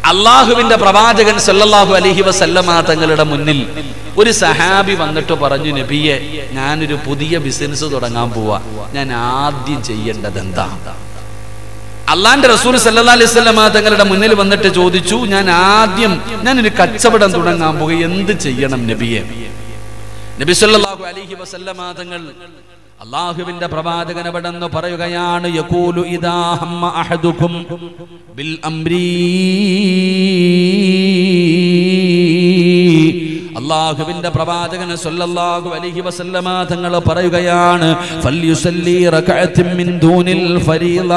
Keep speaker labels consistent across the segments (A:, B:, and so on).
A: അള്ളാഹുവിന്റെ പ്രവാചകൻ സല്ലല്ലാഹു അലൈഹി വസല്ലമ തങ്ങളുടെ മുന്നിൽ ഒരു സഹാബി വന്നിട്ട് പറഞ്ഞു നബിയെ ഞാനൊരു പുതിയ ബിസിനസ് തുടങ്ങാൻ പോവാ ഞാൻ ആദ്യം ചെയ്യേണ്ടത് എന്താ അള്ളാന്റെ റസൂൽ സല്ലാ അലൈഹി സ്വലമ തങ്ങളുടെ മുന്നിൽ വന്നിട്ട് ചോദിച്ചു ഞാൻ ആദ്യം ഞാനൊരു കച്ചവടം തുടങ്ങാൻ പോകുക എന്ത് ചെയ്യണം നബിയെ നബി സല്ലല്ലാഹു അലൈഹി വസല്ലമ തങ്ങൾ അള്ളാഹുവിന്റെ പ്രവാചകൻ എവിടെന്ന് പറയുകയാണ് യഖൂലു ഇദാ ഹമ്മ അഹദുക്കും ബിൽ അംരീ അള്ളാഹുവിന്റെ പ്രവാചകൻ സല്ലല്ലാഹു അലൈഹി വസല്ലമ തങ്ങൾ പറയുകയാണ് ഫല്യുസല്ലി റകഅത്തിൻ മിൻ ദൂനിൽ ഫരീള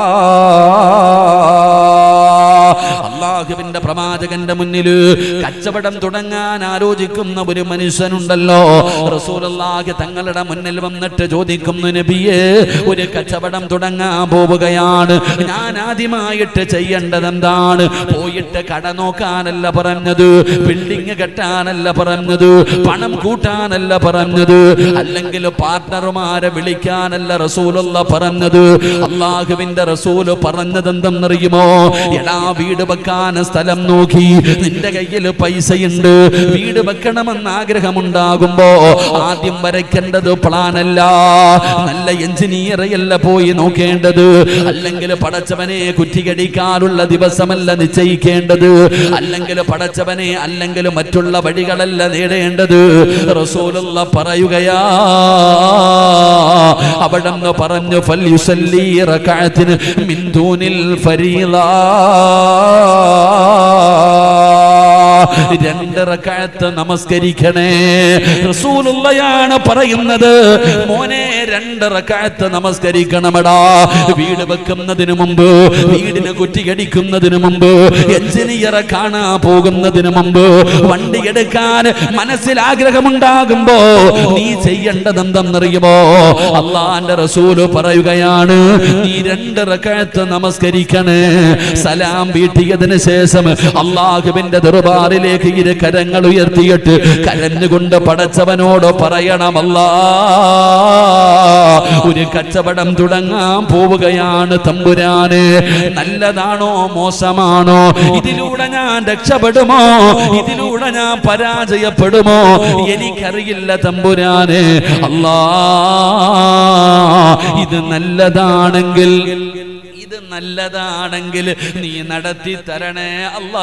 A: അള്ളാഹുവിന്റെ പ്രവാചകന്റെ മുന്നിൽ കച്ചവടം തുടങ്ങാൻ ആലോചിക്കുന്ന ഒരു മനുഷ്യനുണ്ടല്ലോ റസൂലുള്ളാഹി തങ്ങളുടെ മുന്നിൽ വന്നിട്ട് ചോദിക്കുന്നു നബിയെ ഒരു കച്ചവടം തുടങ്ങാൻ പോവുകയാണ് ഞാൻ ആദ്യമായിട്ട് ചെയ്യേണ്ടത് എന്താണ് പോയിട്ട് കട നോക്കാനല്ല പറഞ്ഞത് ബിൽഡിംഗ് കെട്ടാനല്ല പറഞ്ഞത് പണം കൂട്ടാനല്ല പറഞ്ഞത് അല്ലെങ്കിൽ പാർട്ണർമാരെ വിളിക്കാനല്ല റസൂലുള്ള പറഞ്ഞത് അള്ളാഹുവിന്റെ റസൂല് പറഞ്ഞത് എന്തെന്നറിയുമോ എടാ വീട് വെക്കാൻ സ്ഥലം നോക്കി നിന്റെ കയ്യിൽ പൈസയുണ്ട് വീട് വെക്കണമെന്ന് ആഗ്രഹമുണ്ടാകുമ്പോ ആദ്യം വരയ്ക്കേണ്ടത് പ്ലാനല്ല നല്ല എഞ്ചിനീയറെയല്ല പോയി നോക്കേണ്ടത് അല്ലെങ്കിൽ പടച്ചവനെ കുറ്റികടിക്കാനുള്ള ദിവസമല്ല നിശ്ചയിക്കേണ്ടത് അല്ലെങ്കിൽ പടച്ചവനെ അല്ലെങ്കിൽ മറ്റുള്ള വഴികളല്ല നേടേണ്ടത് റസൂലുള്ള പറയുകയാ അവിടെ നിന്ന് പറഞ്ഞു ഫല്യുസല്ലി റകഅത്തിന് മിൻ ദൂനിൽ ഫരീള രണ്ട് റകഅത്ത് നമസ്കരിക്കണേ റസൂലുള്ളയാണ് പറയുന്നത് മോനെ രണ്ട് റകഅത്ത് നമസ്കരിക്കണമടാ വീട് വെക്കുന്നതിന് മുമ്പ് വീടിന് കുറ്റിയടിക്കുന്നതിന് മുമ്പ് എഞ്ചിനീയറെ കാണാൻ പോകുന്നതിന് മുമ്പ് വണ്ടി എടുക്കാൻ മനസ്സിൽ ആഗ്രഹമുണ്ടാകുമ്പോ നീ ചെയ്യേണ്ടത് എന്തെന്നറിയുമോ അള്ളാന്റെ റസൂല് പറയുകയാണ് നീ രണ്ട് റകഅത്ത് നമസ്കരിക്കണേ സലാം വീട്ടിയതിന് ശേഷം അള്ളാഹുവിന്റെ ദർബാറിലേക്ക് ഇരു കരങ്ങൾ ഉയർത്തിയിട്ട് കരഞ്ഞുകൊണ്ട് പടച്ചവനോട് പറയണമല്ലാ ഒരു കച്ചവടം തുടങ്ങാൻ പോവുകയാണ് തമ്പുരാന് നല്ലതാണോ മോശമാണോ ഇതിലൂടെ ഞാൻ രക്ഷപ്പെടുമോ ഇതിലൂടെ ഞാൻ പരാജയപ്പെടുമോ എനിക്കറിയില്ല തമ്പുരാന് അല്ലാ ഇത് നല്ലതാണെങ്കിൽ ഇത് നല്ലതാണെങ്കിൽ നീ നടത്തി തരണേ അല്ലാ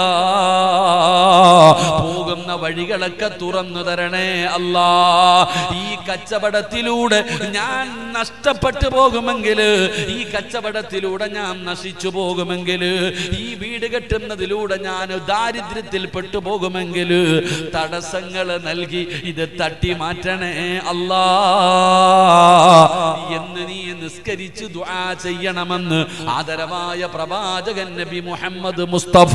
A: പോകുന്ന വഴികളൊക്കെ തുറന്നു തരണേ അല്ലാ ഈ കച്ചവടത്തിലൂടെ ഞാൻ നഷ്ടപ്പെട്ടു പോകുമെങ്കിൽ ഈ കച്ചവടത്തിലൂടെ ഞാൻ നശിച്ചു പോകുമെങ്കിൽ ഈ വീട് കെട്ടുന്നതിലൂടെ ഞാൻ ദാരിദ്ര്യത്തിൽ പെട്ടുപോകുമെങ്കിൽ തടസ്സങ്ങൾ നൽകി ഇത് തട്ടി മാറ്റണേ അല്ലാ എന്ന് നീ നിസ്കരിച്ച് ദുആ ചെയ്യണമെന്ന് ആദരവായ പ്രവാചകൻ നബി മുഹമ്മദ് മുസ്തഫ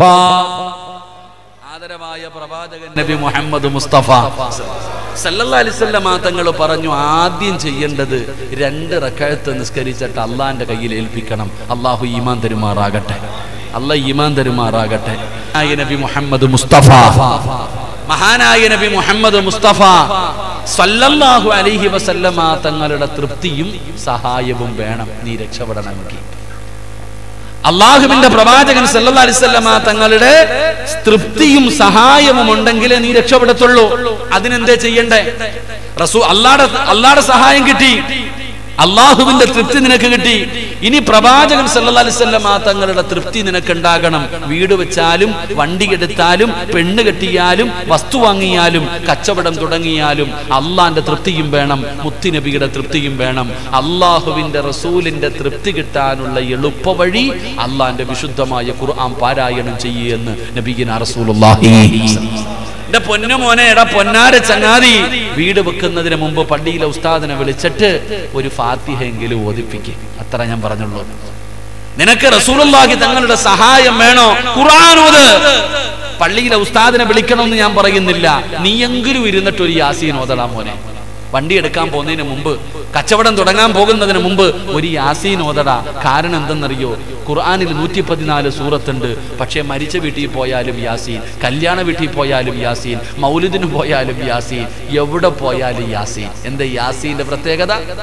A: ആദരവായ പ്രവാചകൻ നബി മുഹമ്മദ് മുസ്തഫ സല്ലല്ലാഹു അലൈഹി വസല്ലം തങ്ങൾ പറഞ്ഞു ആദ്യം ചെയ്യേണ്ടത് രണ്ട് റക്കഴത്ത് നിസ്കരിച്ചിട്ട് അള്ളാന്റെ കയ്യിൽ ഏൽപ്പിക്കണം അള്ളാഹു ഈമാൻ തരുമാറാകട്ടെ അള്ളാഹ് ഈമാൻ തരുമാറാകട്ടെ ആയ നബി മുഹമ്മദ് മുസ്തഫ മഹാനായ നബി മുഹമ്മദ് മുസ്തഫ സല്ലല്ലാഹു അലൈഹി വസല്ലമ തങ്ങളുടെ തൃപ്തിയും സഹായവും വേണം നീ രക്ഷപ്പെടണമെങ്കിൽ അള്ളാഹുവിന്റെ പ്രവാചകൻ സല്ലല്ലാഹു അലൈഹി വസല്ലമ തങ്ങളുടെ തൃപ്തിയും സഹായവും ഉണ്ടെങ്കിലേ നീ രക്ഷപ്പെടത്തുള്ളൂ അതിനെന്തേ ചെയ്യണ്ടേ റസൂ അള്ളാടെ അള്ളാടെ സഹായം കിട്ടി അള്ളാഹുവിന്റെ തൃപ്തി നിനക്ക് കിട്ടി ഇനി പ്രവാചകൻ സല്ലല്ലാഹു അലൈഹി വസല്ലം തങ്ങളുടെ തൃപ്തി നിനക്ക് ഉണ്ടാകണം വീട് വെച്ചാലും വണ്ടി എടുത്താലും പെണ്ണ് കെട്ടിയാലും വസ്തു വാങ്ങിയാലും കച്ചവടം തുടങ്ങിയാലും അള്ളാന്റെ തൃപ്തിയും വേണം മുത്തുനബിയുടെ തൃപ്തിയും വേണം അള്ളാഹുവിന്റെ റസൂലിന്റെ തൃപ്തി കിട്ടാനുള്ള എളുപ്പ വഴി അള്ളാന്റെ വിശുദ്ധമായ ഖുർആൻ പാരായണം ചെയ്യുമെന്ന് നബീന റസൂലുള്ളാഹി എന്റെ പൊന്നു മോനെ എടാ പൊന്നാര ചങ്ങാതി വീട് വെക്കുന്നതിന് മുമ്പ് പള്ളിയിലെ ഉസ്താദിനെ വിളിച്ചിട്ട് ഒരു ഫാത്തിഹെങ്കിലും ഓദിപ്പിക്കും അത്ര ഞാൻ പറഞ്ഞുള്ളൂ നിനക്ക് റസൂലുള്ളാഹി തങ്ങളുടെ സഹായം വേണോ ഖുർആാനോത് പള്ളിയിലെ ഉസ്താദിനെ വിളിക്കണമെന്ന് ഞാൻ പറയുന്നില്ല നീയെങ്കിലും ഇരുന്നിട്ട് ഒരു യാസീൻ ഓതടാ മോനെ വണ്ടി എടുക്കാൻ പോകുന്നതിന് മുമ്പ് കച്ചവടം തുടങ്ങാൻ പോകുന്നതിന് മുമ്പ് ഒരു യാസീൻ ഓതടാ കാരണം എന്തെന്നറിയോ ഖുർആാനിൽ നൂറ്റി പതിനാല് സൂറത്തുണ്ട് പക്ഷേ മരിച്ച വീട്ടിൽ പോയാലും യാസീൻ കല്യാണ വീട്ടിൽ പോയാലും യാസീൻ മൗലിദിന് പോയാലും യാസീൻ എവിടെ പോയാലും യാസീൻ എന്താ യാസീന്റെ പ്രത്യേകത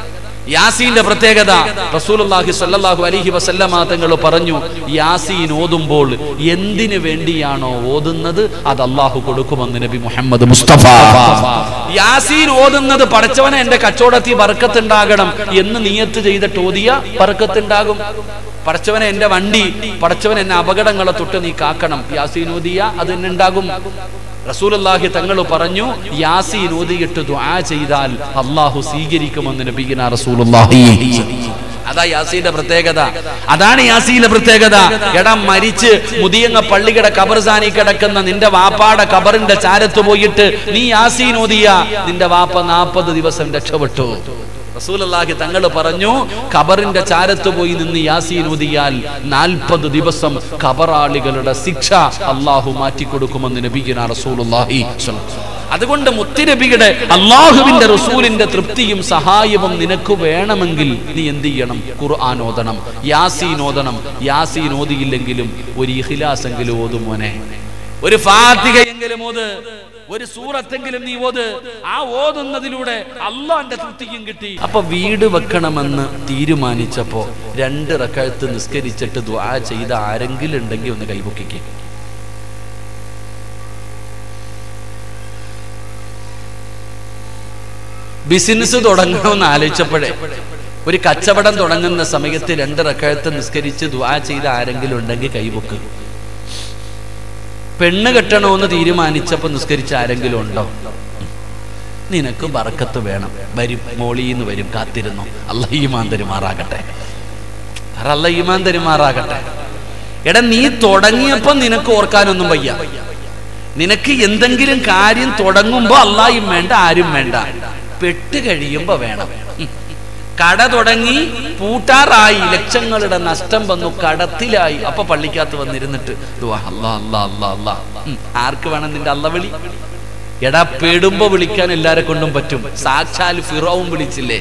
A: യാസീന്റെ പ്രത്യേകത റസൂലുള്ളാഹി സ്വല്ലല്ലാഹു അലൈഹി വസല്ലമ തങ്ങൾ പറഞ്ഞു യാസീൻ ഓതുമ്പോൾ എന്തിനു വേണ്ടിയാണോ ഓതുന്നത് അത് അള്ളാഹു കൊടുക്കുമെന്ന് നബി മുഹമ്മദ് മുസ്തഫ യാസീൻ ഓതുന്നത് പടച്ചവനെ എന്റെ കച്ചവടത്തിൽ ബർക്കത്തുണ്ടാകണം എന്ന് നിയത്ത് ചെയ്തിട്ട് ഓതിയ ബർക്കത്തുണ്ടാകും പടച്ചവനെ എന്റെ വണ്ടി പടച്ചവൻ എന്നെ അപകടങ്ങളെ തൊട്ട് നീ കാക്കണം യാസീൻ ഓതിയ അത് തന്നെ ഉണ്ടാകും റസൂലുള്ളാഹി തങ്ങൾ പറഞ്ഞു യാസീൻ ഓതിയിട്ട് ദുആ ചെയ്താൽ അള്ളാഹു സ്വീകരിക്കുമെന്ന് നബിഗിന റസൂലുള്ളാഹി അതാ യാസീന്റെ പ്രത്യേകത അതാണ് യാസീന്റെ പ്രത്യേകത എടാ മരിച്ച് മുതിയങ്ങ പള്ളിയുടെ കബർസാനി കിടക്കുന്ന നിന്റെ വാപ്പാടെ കബറിന്റെ ചാരത്ത് പോയിട്ട് നീ യാസീൻ ഓതിയ നിന്റെ വാപ്പ നാൽപ്പത് ദിവസം രക്ഷപ്പെട്ടു റസൂലല്ലാഹി തങ്ങൾ പറഞ്ഞു ഖബറിന്റെ ചാരത്ത് പോയി നിന്ന് യാസീൻ ഊതിയാൽ നാൽപ്പത് ദിവസം ഖബറാളികളുടെ ശിക്ഷ അള്ളാഹു മാറ്റിക്കൊടുക്കുമെന്ന് നബീന റസൂലുള്ളാഹി സ്വല്ലല്ലാഹു അതുകൊണ്ട് മുത്തിനബിയുടെ അള്ളാഹുവിന്റെ റസൂലിന്റെ തൃപ്തിയും സഹായവും നിനക്ക് വേണമെങ്കിൽ നീ എന്ത് ചെയ്യണം ഖുർആൻ ഓതണം യാസീൻ ഓതണം യാസീൻ ഓതിയില്ലെങ്കിലും ഒരു ഇഖ്ലാസെങ്കിലും ഓതും മോനെ ഒരു ഫാത്തിഹയെങ്കിലും ഓത് ഒരു സൂറത്തെങ്കിലും നീ ഓത് ആ ഓതുന്നതിലൂടെ അള്ളാന്റെ തൃപ്തിയും കിട്ടി അപ്പൊ വീട് വെക്കണമെന്ന് തീരുമാനിച്ചപ്പോ രണ്ട് റക്കഴത്ത് നിസ്കരിച്ചിട്ട് ദ്വാ ചെയ്ത ആരെങ്കിലും ഉണ്ടെങ്കിൽ ഒന്ന് കൈപൊക്കിക്ക് ബിസിനസ് തുടങ്ങണമെന്ന് ആലോചിച്ചപ്പോഴേ ഒരു കച്ചവടം തുടങ്ങുന്ന സമയത്ത് രണ്ട് റക്കഴത്ത് നിസ്കരിച്ച് ദ്വാ ചെയ്ത ആരെങ്കിലും ഉണ്ടെങ്കിൽ കൈപൊക്ക് പെണ്ണ് കെട്ടണമെന്ന് തീരുമാനിച്ചപ്പോ നിസ്കരിച്ച ആരെങ്കിലും ഉണ്ടോ നിനക്ക് ബറക്കത്ത് വേണം വരും മോളിന്ന് വരും കാത്തിരുന്നു അല്ല ഈമാൻ തരുമാറാകട്ടെ അല്ല ഈമാൻ തരുമാറാകട്ടെ എടാ നീ തുടങ്ങിയപ്പോ നിനക്ക് ഓർക്കാനൊന്നും വയ്യ നിനക്ക് എന്തെങ്കിലും കാര്യം തുടങ്ങുമ്പോ അള്ളായും വേണ്ട ആരും വേണ്ട പെട്ട് കഴിയുമ്പോ വേണം ഉം. കട തുടങ്ങി പൂട്ടാറായി ലക്ഷങ്ങളുടെ നഷ്ടം വന്നു കടത്തിലായി അപ്പൊ പള്ളിക്കകത്ത് വന്നിരുന്നിട്ട് ദുആ, അല്ലാ അല്ലാ അല്ലാ അല്ലാ ഉം. ആർക്ക് വേണം നിന്റെ അല്ല വിളി എടാ പെടുമ്പോ വിളിക്കാൻ എല്ലാരെ കൊണ്ടും പറ്റും സാക്ഷാൽ ഫിറോവും വിളിച്ചില്ലേ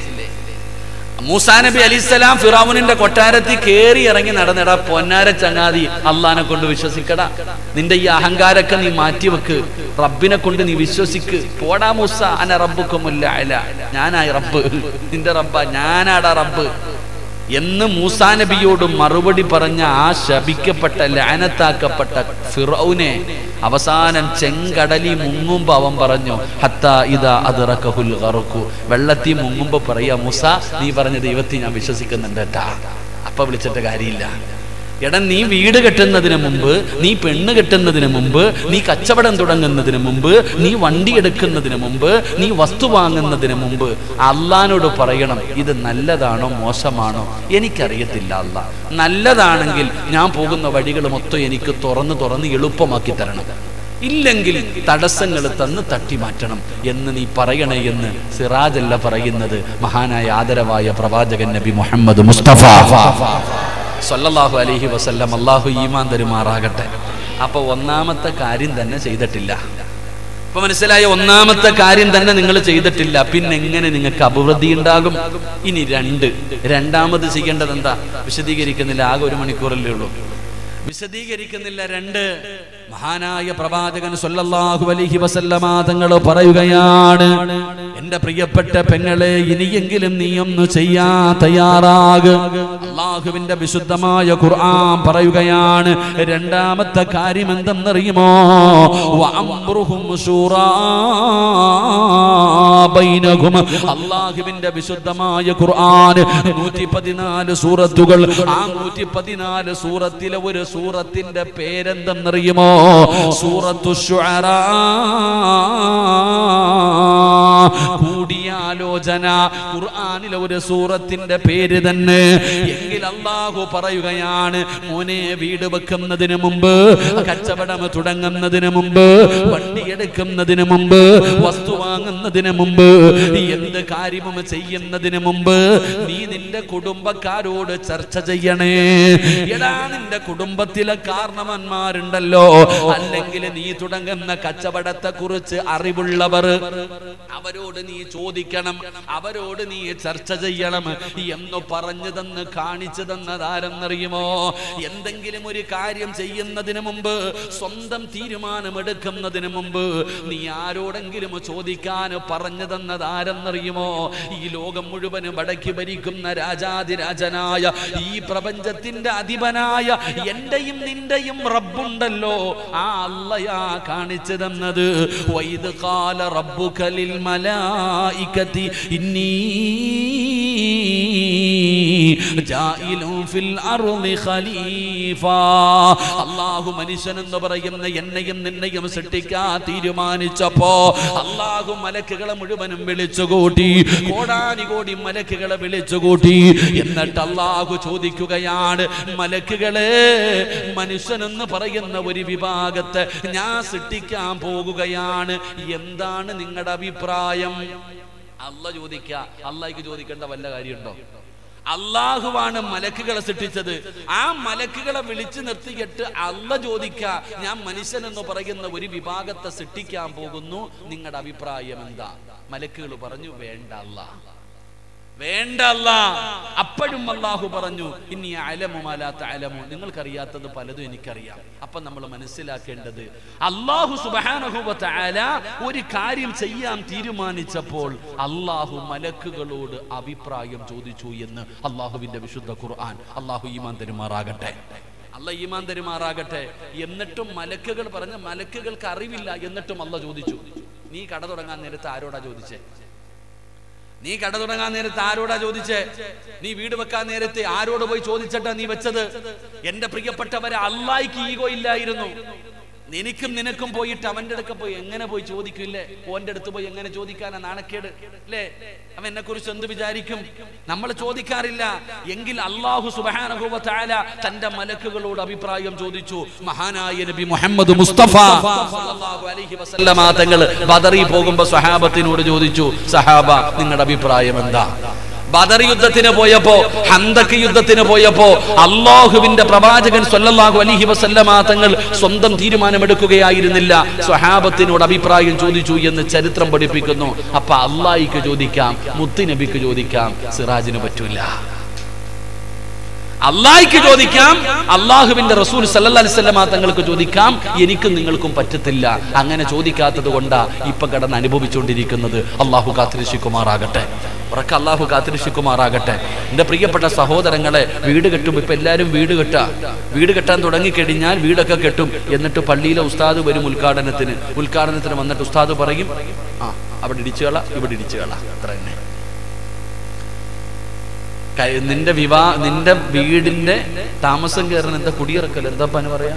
A: മൂസാ നബി അലിസ്സലാം ഫിറാവുനിന്റെ കൊട്ടാരത്തിൽ കേറി ഇറങ്ങി നടന്നിടാ പൊന്നാര ചങ്ങാതി അള്ളഹാനെ കൊണ്ട് വിശ്വസിക്കടാ നിന്റെ ഈ അഹങ്കാരൊക്കെ നീ മാറ്റിവെക്ക് റബ്ബിനെ കൊണ്ട് നീ വിശ്വസിക്ക് പോടാ മൂസ അന റബ്ബുക്കുമില്ല അല്ല ഞാനായി റബ്ബ് നിന്റെ റബ്ബ ഞാനാടാ റബ്ബ് എന്ന് മൂസാ നബിയോട് മറുപടി പറഞ്ഞ ആ ശപിക്കപ്പെട്ട ലാനത്താക്കപ്പെട്ട ഫിറൌനെ അവസാനം ചെങ്കടലി മുങ്ങുമ്പോ അവൻ പറഞ്ഞു ഹത്ത ഇതാ അതിറക്കഹുൽ ഗറക്കു വെള്ളത്തിൽ മുങ്ങുമ്പോ പറയാ മൂസ നീ പറഞ്ഞ ദൈവത്തെ ഞാൻ വിശ്വസിക്കുന്നുണ്ട് കേട്ടാ അപ്പൊ വിളിച്ചിട്ട് കാര്യമില്ല എടാ നീ വീട് കെട്ടുന്നതിന് മുമ്പ് നീ പെണ്ണ് കെട്ടുന്നതിന് മുമ്പ് നീ കച്ചവടം തുടങ്ങുന്നതിന് മുമ്പ് നീ വണ്ടി എടുക്കുന്നതിന് മുമ്പ് നീ വസ്തു വാങ്ങുന്നതിന് മുമ്പ് അള്ളഹാനോട് പറയണം ഇത് നല്ലതാണോ മോശമാണോ എനിക്കറിയത്തില്ല അല്ല നല്ലതാണെങ്കിൽ ഞാൻ പോകുന്ന വഴികൾ മൊത്തം എനിക്ക് തുറന്ന് തുറന്ന് എളുപ്പമാക്കി തരണം ഇല്ലെങ്കിൽ തടസ്സങ്ങൾ തന്ന് തട്ടി മാറ്റണം എന്ന് നീ പറയണേ എന്ന് സിറാജല്ല പറയുന്നത് മഹാനായ ആദരവായ പ്രവാചകൻ നബി മുഹമ്മദ് മുസ്തഫ സല്ലല്ലാഹു അലൈഹി വസല്ലം അള്ളാഹു ഈമാൻ തരുമാറാകട്ടെ അപ്പൊ ഒന്നാമത്തെ കാര്യം തന്നെ ചെയ്തിട്ടില്ല ഇപ്പൊ മനസ്സിലായ ഒന്നാമത്തെ കാര്യം തന്നെ നിങ്ങൾ ചെയ്തിട്ടില്ല പിന്നെ എങ്ങനെ നിങ്ങൾക്ക് അഭിവൃദ്ധി ഉണ്ടാകും ഇനി രണ്ട് രണ്ടാമത് ചെയ്യേണ്ടത് എന്താ വിശദീകരിക്കുന്നില്ല ആകെ ഒരു മണിക്കൂറല്ലേ ഉള്ളൂ വിശദീകരിക്കുന്നില്ല രണ്ട് മഹാനായ പ്രവാചകൻ സല്ലല്ലാഹു അലൈഹി വസല്ലമ തങ്ങൾ പറയുകയാണ് എന്റെ പ്രിയപ്പെട്ട പെങ്ങളെ ഇനിയെങ്കിലും നീ ഒന്ന് ചെയ്യാ തയ്യാറാക് അള്ളാഹുവിന്റെ വിശുദ്ധമായ ഖുർആൻ പറയുകയാണ് രണ്ടാമത്തെ കാര്യം എന്തെന്നറിയുമോ വഅംറുഹും ശൂറാ ബൈനഹും അള്ളാഹുവിന്റെ വിശുദ്ധമായ ഖുർആൻ നൂറ്റി പതിനാല് സൂറത്തുകൾ ആ നൂറ്റി പതിനാല് സൂറത്തിലെ ഒരു സൂറത്തിന്റെ പേരെന്തെന്നറിയുമോ സൂറത്തു ശുഅറാ കൂടിയാലോചന ഖുർആനിലെ ഒരു സൂറത്തിന്റെ പേര് തന്നെ എങ്കിൽ അള്ളാഹു പറയുകയാണ് മോനെ വീട് വെക്കുന്നതിന് മുമ്പ് കച്ചവടം തുടങ്ങുന്നതിന് മുമ്പ് വണ്ടി എടുക്കുന്നതിന് മുമ്പ് വസ്തു വാങ്ങുന്നതിന് മുമ്പ് എന്ത് കാര്യവും ചെയ്യുന്നതിന് മുമ്പ് നീ നിന്റെ കുടുംബക്കാരോട് ചർച്ച ചെയ്യണേ എടാ നിന്റെ കുടുംബത്തിലെ കാരണവന്മാരുണ്ടല്ലോ അല്ലെങ്കിൽ നീ തുടങ്ങുന്ന കച്ചവടത്തെ കുറിച്ച് അറിവുള്ളവർ അവരോട് അവരോട് നീ ചോദിക്കണം അവരോട് നീ ചർച്ച ചെയ്യണം എന്ന് പറഞ്ഞു തന്ന് കാണിച്ചു തന്നതാരെന്നറിയുമോ എന്തെങ്കിലും ഒരു കാര്യം ചെയ്യുന്നതിന് മുമ്പ് സ്വന്തം തീരുമാനമെടുക്കുന്നതിന് മുമ്പ് നീ ആരോടെങ്കിലും ചോദിക്കാൻ പറഞ്ഞു തന്നതാരെന്നറിയുമോ ഈ ലോകം മുഴുവനും വടക്കി ഭരിക്കുന്ന രാജാതിരാജനായ ഈ പ്രപഞ്ചത്തിന്റെ അധിപനായ എന്റെയും നിന്റെയും റബ്ബുണ്ടല്ലോ ആ അല്ലയാ കാണിച്ചു തന്നത് വൈദ് കാല റബ്ബുകലിൽ മലായികതി ഇന്നീ ജായിലു ഫിൽ അർളി ഖലീഫ അല്ലാഹു മനുഷ്യൻ എന്ന് പറയുന്ന എന്നെയും നിന്നെയും സൃഷ്ടിക്കാൻ തീരുമാനിച്ചപ്പോ അല്ലാഹു മലക്കുകളെ മുഴുവനും വിളിച്ചുകൂട്ടി കോടാനികോടി മലക്കുകളെ വിളിച്ചുകൂട്ടി എന്നിട്ട് അല്ലാഹു ചോദിക്കുകയാണ് മലക്കുകളെ മനുഷ്യനെന്ന് പറയുന്ന ഒരു വിഭാഗത്തെ ഞാൻ സൃഷ്ടിക്കാൻ പോകുകയാണ് എന്താണ് നിങ്ങളുടെ അഭിപ്രായം അല്ല ചോദിക്ക അള്ളാഹിക്ക് ചോദിക്കേണ്ട വല്ല കാര്യമുണ്ടോ അള്ളാഹുവാണ് മലക്കുകളെ സൃഷ്ടിച്ചത് ആ മലക്കുകളെ വിളിച്ചു നിർത്തിയിട്ട് അല്ല ചോദിക്ക ഞാൻ മനുഷ്യൻ എന്ന് പറയുന്ന ഒരു വിഭാഗത്തെ സൃഷ്ടിക്കാൻ പോകുന്നു നിങ്ങളുടെ അഭിപ്രായം എന്താ മലക്കുകൾ പറഞ്ഞു വേണ്ട അല്ലാ വേണ്ട അല്ല അപ്പോഴും അള്ളാഹു പറഞ്ഞു ഇനി അലമുമാലാത്ത അലമു നിങ്ങൾക്കറിയാത്തത് പലതും എനിക്കറിയാം അപ്പൊ നമ്മൾ മനസ്സിലാക്കേണ്ടത് അള്ളാഹു സുബാനഹുബത്ത അല ഒരു കാര്യം ചെയ്യാൻ തീരുമാനിച്ചപ്പോൾ അള്ളാഹു മലക്കുകളോട് അഭിപ്രായം ചോദിച്ചു എന്ന് അള്ളാഹുവിന്റെ വിശുദ്ധ ഖുർആൻ അള്ളാഹു ഈമാൻ തരുമാറാകട്ടെ അല്ല ഈമാൻ തരുമാറാകട്ടെ എന്നിട്ടും മലക്കുകൾ പറഞ്ഞ മലക്കുകൾക്ക് അറിവില്ല എന്നിട്ടും അല്ല ചോദിച്ചു നീ കട തുടങ്ങാൻ നേരത്ത് ആരോടാ ചോദിച്ചേ നീ കട തുടങ്ങാൻ നേരത്തെ ആരോടാ ചോദിച്ചേ നീ വീട് വെക്കാൻ നേരത്തെ ആരോട് പോയി ചോദിച്ചിട്ടാ നീ വെച്ചത് എന്റെ പ്രിയപ്പെട്ടവരെ അള്ളായിക്ക് ഈഗോ ഇല്ലായിരുന്നു നിനക്കും നിനക്കും പോയിട്ട് അവന്റെ അടുക്ക പോയി എങ്ങനെ പോയി ചോദിക്കില്ലേ ഓന്റെ അടുത്ത് പോയി എങ്ങനെ ചോദിക്കാനാ നാണക്കേട് അല്ലേ അവൻ എന്നെ കുറിച്ച് എന്ത് വിചാരിക്കും നമ്മൾ ചോദിക്കാറില്ല എങ്കിൽ അള്ളാഹു സുബാനഹുവ തന്റെ മലക്കുകളോട് അഭിപ്രായം ചോദിച്ചു മഹാനായ നബി മുഹമ്മദ് മുസ്തഫ സല്ലല്ലാഹു അലൈഹി വസല്ലമ തങ്ങൾ ബദറി പോകുമ്പോ സഹാബത്തിനോട് ചോദിച്ചു സഹാബ നിങ്ങളുടെ അഭിപ്രായം എന്താ ബദർ യുദ്ധത്തിന് പോയപ്പോ ഹന്തക്ക് യുദ്ധത്തിന് പോയപ്പോ അള്ളാഹുവിന്റെ പ്രവാചകൻ സല്ലല്ലാഹു അലൈഹി വസല്ലമ തങ്ങൾ സ്വന്തം തീരുമാനമെടുക്കുകയായിരുന്നില്ല സ്വഹാബത്തിനോട് അഭിപ്രായം ചോദിച്ചു എന്ന് ചരിത്രം പഠിപ്പിക്കുന്നു അപ്പൊ അള്ളാഹിക്ക് ചോദിക്കാം മുത്തുനബിക്ക് ചോദിക്കാം സിറാജിന് പറ്റൂല അള്ളാഹിക്ക് ചോദിക്കാം അള്ളാഹുവിന്റെ റസൂൽ സല്ലല്ലാഹു അലൈഹി വസല്ലമ തങ്ങൾക്ക് ചോദിക്കാം എനിക്കും നിങ്ങൾക്കും പറ്റത്തില്ല അങ്ങനെ ചോദിക്കാത്തത് കൊണ്ടാ ഇപ്പൊ കടന്ന് അനുഭവിച്ചുകൊണ്ടിരിക്കുന്നത് അള്ളാഹു കാത്തിരക്ഷിക്കുമാറാകട്ടെ ഉറക്ക അള്ളാഹു കാത്തിരക്ഷിക്കുമാറാകട്ടെ എന്റെ പ്രിയപ്പെട്ട സഹോദരങ്ങളെ വീട് കെട്ടും ഇപ്പൊ എല്ലാരും വീട് കെട്ടാ വീട് കെട്ടാൻ തുടങ്ങിക്കഴിഞ്ഞാൽ വീടൊക്കെ കെട്ടും എന്നിട്ട് പള്ളിയിലെ ഉസ്താദ് വരും ഉദ്ഘാടനത്തിന് ഉദ്ഘാടനത്തിന് വന്നിട്ട് ഉസ്താദ് പറയും ആ അവിടെ ഇടിച്ചുകള ഇവിടെ ഇടിച്ചുകള അത്ര തന്നെ ക- നിന്റെ വിവാ നിന്റെ വീടിന്റെ താമസം കയറുന്ന എന്താ കുടിയിറക്കൽ എന്താ പന പറയാ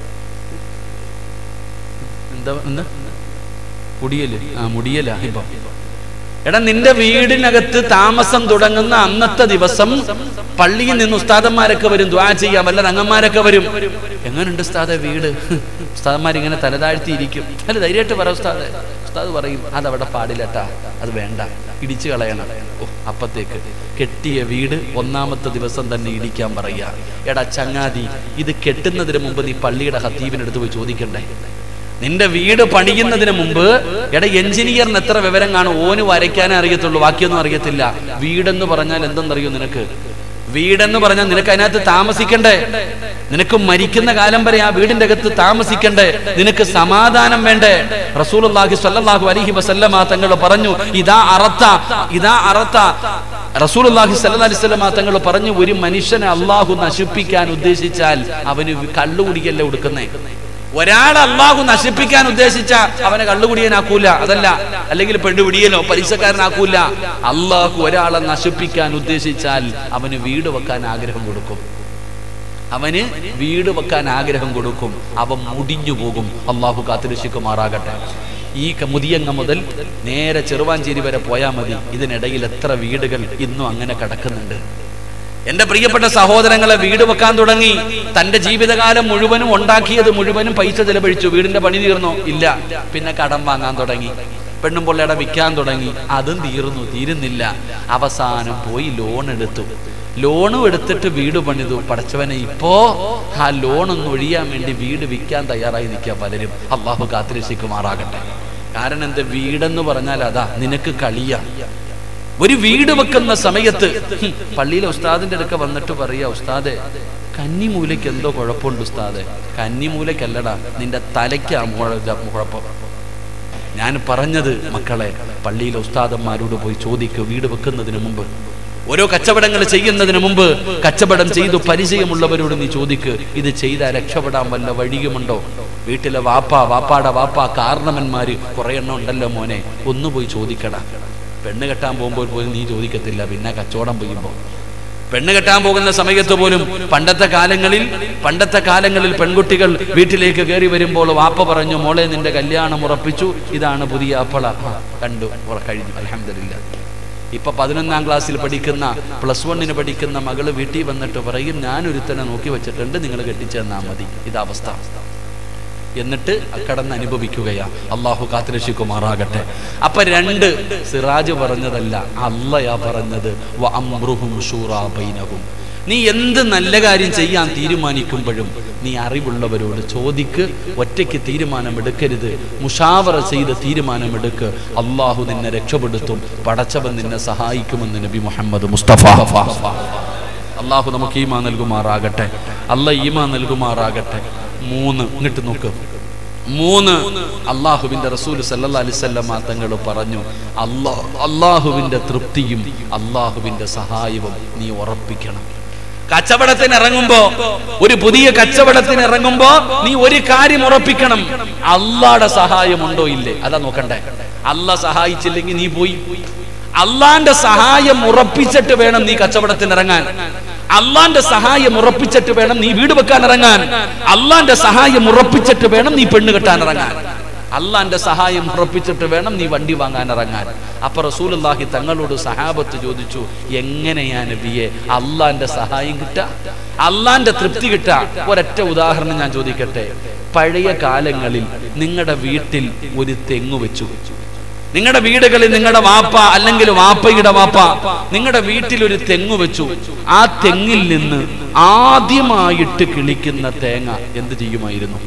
A: എന്താ എന്താ കുടിയല് ആ മുടിയല ഇപ്പൊ എടാ നിന്റെ വീടിനകത്ത് താമസം തുടങ്ങുന്ന അന്നത്തെ ദിവസം പള്ളിയിൽ നിന്ന് ഉസ്താദന്മാരൊക്കെ വരും ദ്വാ ചെയ്യാം വല്ല തങ്ങന്മാരൊക്കെ വരും എങ്ങനെയുണ്ട് ഉസ്താദെ വീട് ഉസ്താദന്മാർ ഇങ്ങനെ തലതാഴ്ത്തിയിരിക്കും അല്ല ധൈര്യമായിട്ട് പറ ഉസ്താദെ ഉസ്താദ് പറയും അതവിടെ പാടില്ലട്ടാ അത് വേണ്ട ഇടിച്ചു കളയണം ഓ അപ്പത്തേക്ക് കെട്ടിയ വീട് ഒന്നാമത്തെ ദിവസം തന്നെ ഇടിക്കാൻ പറയാ എടാ ചങ്ങാതി ഇത് കെട്ടുന്നതിന് മുമ്പ് നീ പള്ളിയുടെ ഹത്തീബിനടുത്ത് പോയി ചോദിക്കണ്ടേ നിന്റെ വീട് പണിയുന്നതിന് മുമ്പ് എടാ എഞ്ചിനീയറിന് എത്ര വിവരം കാണും ഓന് വരയ്ക്കാനേ അറിയത്തുള്ളൂ ബാക്കിയൊന്നും അറിയത്തില്ല വീടെന്ന് പറഞ്ഞാൽ എന്തെന്നറിയോ നിനക്ക് വീടെന്ന് പറഞ്ഞാൽ നിനക്ക് അതിനകത്ത് താമസിക്കണ്ടേ നിനക്ക് മരിക്കുന്ന കാലം വരെ ആ വീടിന്റെ അകത്ത് താമസിക്കണ്ടേ നിനക്ക് സമാധാനം വേണ്ടേ റസൂലുള്ളാഹി സ്വല്ലല്ലാഹു അലൈഹി വസല്ലമ തങ്ങൾ പറഞ്ഞു ഇതാ അറത്ത ഇതാ അറത്ത റസൂലുള്ളാഹി സ്വല്ലല്ലാഹി അലൈഹി വസല്ലമ തങ്ങൾ പറഞ്ഞു ഒരു മനുഷ്യനെ അള്ളാഹു നശിപ്പിക്കാൻ ഉദ്ദേശിച്ചാൽ അവന് കള്ളുകുടിക്കല്ലേ കൊടുക്കുന്നേ ഒരാൾ അള്ളാഹു നശിപ്പിക്കാൻ ഉദ്ദേശിച്ച അവനെ കള്ളുകുടിയനാക്കൂല അതല്ല അല്ലെങ്കിൽ പെണ്ണുപിടിയനോ പലിശക്കാരനാക്കൂല അള്ളാഹു ഒരാളെ നശിപ്പിക്കാൻ ഉദ്ദേശിച്ചാൽ അവന് വീട് വെക്കാൻ ആഗ്രഹം കൊടുക്കും അവന് വീട് വെക്കാൻ ആഗ്രഹം കൊടുക്കും അവൻ മുടിഞ്ഞു പോകും അള്ളാഹു കാത്തിരക്ഷിക്കുമാറാകട്ടെ ഈ ക- മുതിയങ്ങ മുതൽ നേരെ ചെറുവാഞ്ചേരി വരെ പോയാൽ മതി ഇതിനിടയിൽ എത്ര വീടുകൾ ഇന്നും അങ്ങനെ കിടക്കുന്നുണ്ട് എന്റെ പ്രിയപ്പെട്ട സഹോദരങ്ങളെ വീട് വെക്കാൻ തുടങ്ങി തന്റെ ജീവിതകാലം മുഴുവനും ഉണ്ടാക്കിയത് മുഴുവനും പൈസ ചെലവഴിച്ചു വീടിന്റെ പണി തീർന്നോ ഇല്ല പിന്നെ കടം വാങ്ങാൻ തുടങ്ങി പെണ്ണും പൊള്ളയുടെ വിൽക്കാൻ തുടങ്ങി അതും തീർന്നു തീരുന്നില്ല അവസാനം പോയി ലോൺ എടുത്തു ലോണും എടുത്തിട്ട് വീട് പണിതു പടച്ചവനെ ഇപ്പോ ആ ലോൺ ഒന്ന് ഒഴിയാൻ വേണ്ടി വീട് വിൽക്കാൻ തയ്യാറായി നിൽക്കുക പലരും അള്ളാഹു കാത്തിരക്ഷിക്കുമാറാകട്ടെ കാരണം എന്താ വീടെന്ന് പറഞ്ഞാൽ അതാ നിനക്ക് കളിയാ ഒരു വീട് വെക്കുന്ന സമയത്ത് ഹും, പള്ളിയിലെ ഉസ്താദിന്റെ അടുക്ക വന്നിട്ട് പറയാ ഉസ്താദെ കന്നിമൂലയ്ക്ക് എന്തോ കുഴപ്പമുണ്ട് ഉസ്താദെ കന്നിമൂലയ്ക്കല്ലടാ നിന്റെ തലയ്ക്ക് ആ കുഴപ്പം ഞാൻ പറഞ്ഞത് മക്കളെ പള്ളിയിലെ ഉസ്താദന്മാരോട് പോയി ചോദിക്കുക വീട് വെക്കുന്നതിന് മുമ്പ് ഓരോ കച്ചവടങ്ങൾ ചെയ്യുന്നതിന് മുമ്പ് കച്ചവടം ചെയ്തു പരിചയമുള്ളവരോട് നീ ചോദിക്ക് ഇത് ചെയ്താൽ രക്ഷപ്പെടാൻ വല്ല വഴിയുമുണ്ടോ വീട്ടിലെ വാപ്പ വാപ്പാടെ വാപ്പ കാരണവന്മാര് കുറെ എണ്ണം ഉണ്ടല്ലോ മോനെ ഒന്ന് പോയി ചോദിക്കടാ പെണ്ണ് കെട്ടാൻ പോകുമ്പോൾ പോലും നീ ചോദിക്കത്തില്ല പിന്നെ കച്ചവടം ചെയ്യുമ്പോൾ പെണ്ണ് കെട്ടാൻ പോകുന്ന സമയത്ത് പോലും പണ്ടത്തെ കാലങ്ങളിൽ പണ്ടത്തെ കാലങ്ങളിൽ പെൺകുട്ടികൾ വീട്ടിലേക്ക് കയറി വരുമ്പോൾ വാപ്പ പറഞ്ഞു മോളെ നിന്റെ കല്യാണം ഉറപ്പിച്ചു ഇതാണ് പുതിയ അപ്പള ആ, കണ്ടു ഉറ- കഴിഞ്ഞു അലഹമില്ല ഇപ്പൊ പതിനൊന്നാം ക്ലാസ്സിൽ പഠിക്കുന്ന പ്ലസ് വണ്ണിന് പഠിക്കുന്ന മകള് വീട്ടിൽ വന്നിട്ട് പറയും ഞാൻ ഒരുത്തനെ നോക്കി വെച്ചിട്ടുണ്ട് നിങ്ങൾ കെട്ടിച്ചെന്നാ മതി ഇതാ അവസ്ഥ എന്നിട്ട് കടന്ന് അനുഭവിക്കുകയാ അള്ളാഹു കാത്തുരക്ഷിക്കുമാറാകട്ടെ അപ്പൊ രണ്ട് സിറാജ് പറഞ്ഞതല്ല അല്ലയാ പറഞ്ഞത് വ അമ്രുഹും ശൂറാ ബൈനഹും നീ എന്ത് നല്ല കാര്യം ചെയ്യാൻ തീരുമാനിക്കുമ്പോഴും നീ അറിവുള്ളവരോട് ചോദിക്ക് ഒറ്റയ്ക്ക് തീരുമാനമെടുക്കരുത് മുഷാവറ ചെയ്ത് തീരുമാനമെടുക്ക് അള്ളാഹു നിന്നെ രക്ഷപ്പെടുത്തും പടച്ചവൻ നിന്നെ സഹായിക്കുമെന്ന് നബി മുഹമ്മദ് മുസ്തഫ അള്ളാഹു നമുക്ക് ഈമാ നൽകുമാറാകട്ടെ അല്ല ഈമാ നൽകുമാറാകട്ടെ മൂന്ന് ഇങ്ങോട്ട് നോക്ക് മൂന്ന് അള്ളാഹുവിന്റെ റസൂൽ സല്ലല്ലാഹു അലൈഹി വസല്ലമ തങ്ങൾ പറഞ്ഞു അല്ലാ അള്ളാഹുവിന്റെ തൃപ്തിയും അള്ളാഹുവിന്റെ സഹായവും നീ ഉറപ്പിക്കണം കച്ചവടത്തിന് ഇറങ്ങുമ്പോ ഒരു പുതിയ കച്ചവടത്തിന് ഇറങ്ങുമ്പോ നീ ഒരു കാര്യം ഉറപ്പിക്കണം അള്ളാടെ സഹായം ഉണ്ടോ ഇല്ലേ അതാ നോക്കണ്ടേ അല്ല സഹായിച്ചില്ലെങ്കിൽ നീ പോയി അള്ളാന്റെ സഹായം ഉറപ്പിച്ചിട്ട് വേണം നീ കച്ചവടത്തിന് ഇറങ്ങാൻ അള്ളാന്റെ സഹായം ഉറപ്പിച്ചിട്ട് വേണം നീ വീട് വെക്കാൻ ഇറങ്ങാൻ അള്ളാന്റെ സഹായം ഉറപ്പിച്ചിട്ട് വേണം നീ പെണ്ണ് കെട്ടാൻ ഇറങ്ങാൻ അള്ളാന്റെ സഹായം ഉറപ്പിച്ചിട്ട് വേണം നീ വണ്ടി വാങ്ങാൻ ഇറങ്ങാൻ അപ്പൊ റസൂലുള്ളാഹി തങ്ങളോട് സഹാബത്ത് ചോദിച്ചു എങ്ങനെയാ നബിയെ അള്ളാന്റെ സഹായം കിട്ടാ അള്ളാന്റെ തൃപ്തി കിട്ടാ ഒരൊറ്റ ഉദാഹരണം ഞാൻ ചോദിക്കട്ടെ പഴയ കാലങ്ങളിൽ നിങ്ങളുടെ വീട്ടിൽ ഒരു തെങ്ങ് വെച്ചു നിങ്ങളുടെ വീടുകളിൽ നിങ്ങളുടെ വാപ്പ അല്ലെങ്കിൽ വാപ്പയുടെ വാപ്പ നിങ്ങളുടെ വീട്ടിൽ ഒരു തെങ്ങ് വെച്ചു ആ തെങ്ങിൽ നിന്ന് ആദ്യമായിട്ട് കിളിക്കുന്ന തേങ്ങ എന്ത് ചെയ്യുമായിരുന്നു